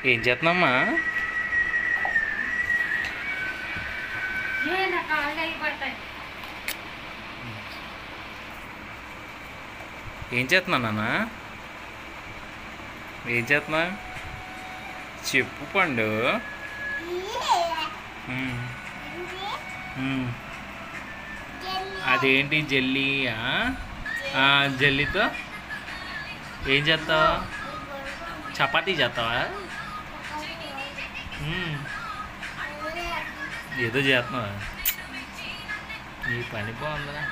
ఏం చేస్తున్నామ్మా ఏ నా కాళ్ళు అయిపోతాయి ఏం చేస్తున్నా నాన్న ఏం చేస్తున్నా చెప్పు పండు ఉమ్, ఉమ్. అదేంటి జెల్లీయా ఆ, జెల్లీతో ఏం చేస్తావు చపాతీ చేస్తావా ఉమ్, ఏదో చేస్తున్నావా నీ పని బాగుందా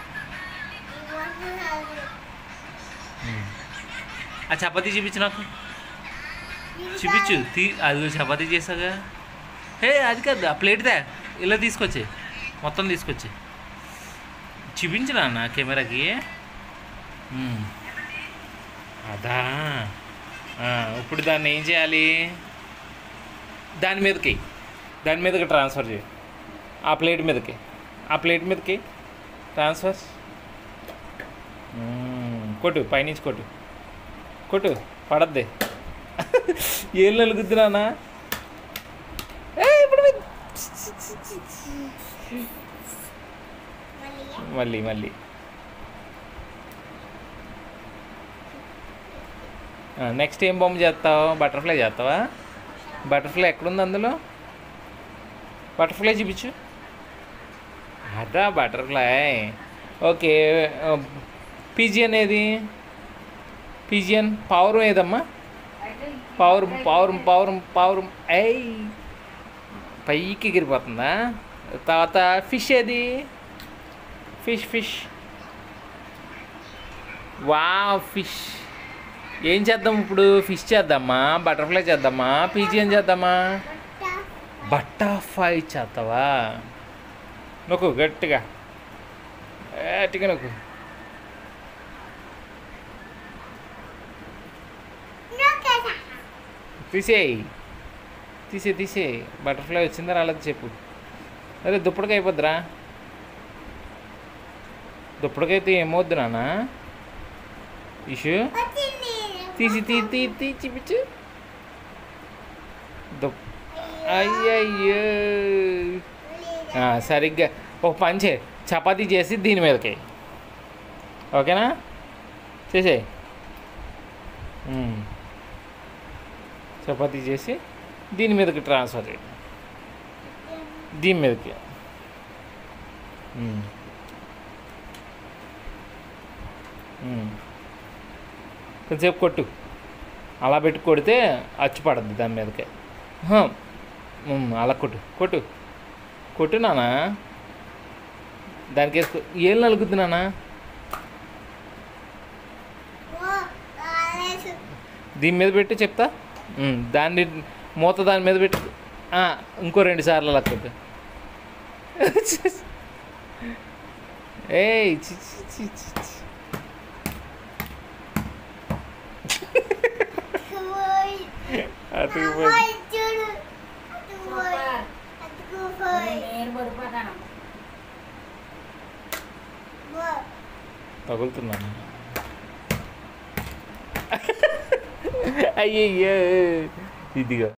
ఉమ్. ఆ చపాతీ చూపించు నాకు చూపించు తీ అది చపాతీ చేసాగా హే అది కాదు ఆ ప్లేట్ దా ఇలా తీసుకొచ్చి మొత్తం తీసుకొచ్చి చూపించు నాన్న కెమెరాకి ఉమ్. అదా ఆ, ఇప్పుడు దాన్ని ఏం చేయాలి దాని మీదకి దాని మీదకి ట్రాన్స్ఫర్ చేయి ఆ ప్లేట్ మీదకి ఆ ప్లేట్ మీదకి ట్రాన్స్ఫర్ మ్మ్. కొట్టు పైనుంచి కొట్టు కొట్టు పడద్ది ఏళ్ళు నలుగుద్ది నాన్న ఏ, ఇప్పుడు మీ- మళ్ళీ మళ్ళీ నెక్స్ట్ ఏం బొమ్మ చేస్తావు బటర్ఫ్లై చేస్తావా బటర్ఫ్లై ఎక్కడుంది అందులో బటర్ఫ్లై చూపించు అదా బటర్ఫ్లై ఓకే పిజియన్ ఏది పిజియన్ పావురం ఏదమ్మా పావురం పావురం పావురం పావురం ఐ పైకి ఎగిరిపోతుందా తర్వాత ఫిష్ ఏది ఫిష్ ఫిష్ వా ఫిష్ ఏం చేద్దాం ఇప్పుడు ఫిష్ చేద్దామా బటర్ఫ్లై చేద్దామా పిజియన్ చేద్దామా బటర్ఫ్లై చేస్తావా నొక్కు గట్టిగా గట్టిగా నొక్కు తీసేయి తీసే తీసే బటర్ఫ్లై వచ్చిందా రాలేదు చెప్పు అదే దుప్పటికి అయిపోద్దిరా దుప్పటికైతే ఏమవుద్దు నాన్న ఇషు తీసి తీ తీ తీ చూపించు దుప్ అయ్యయ్యో ఆ, సరిగ్గా ఒక పని చే చపాతీ చేసి దీని మీదకి ఓకేనా చేసేయి ఉమ్. చపాతీ చేసి దీని మీదకి ట్రాన్స్ఫర్ చేయి దీని మీదకి ఉమ్. ఉమ్. కొంచెంసేపు కొట్టు అలా పెట్టి కొడితే అచ్చు పడద్ది దాని మీదకే హ. ఉమ్, అలా కొట్టు కొట్టు కొట్టు నాన్న దానికి వేసుకో ఏం నలుగుద్ది నాన్న దీని మీద పెట్టి చెప్తా ఉమ్, దాన్ని మూత దాని మీద పెట్టి ఆ, ఇంకో రెండు సార్లు అలా కొట్టు ఏయ్ చి చి చి చి చి. అతుకుపోయింది. నేను పడిపోతాను తగులుతున్నాను అయ్యయ్యో ఇదిగో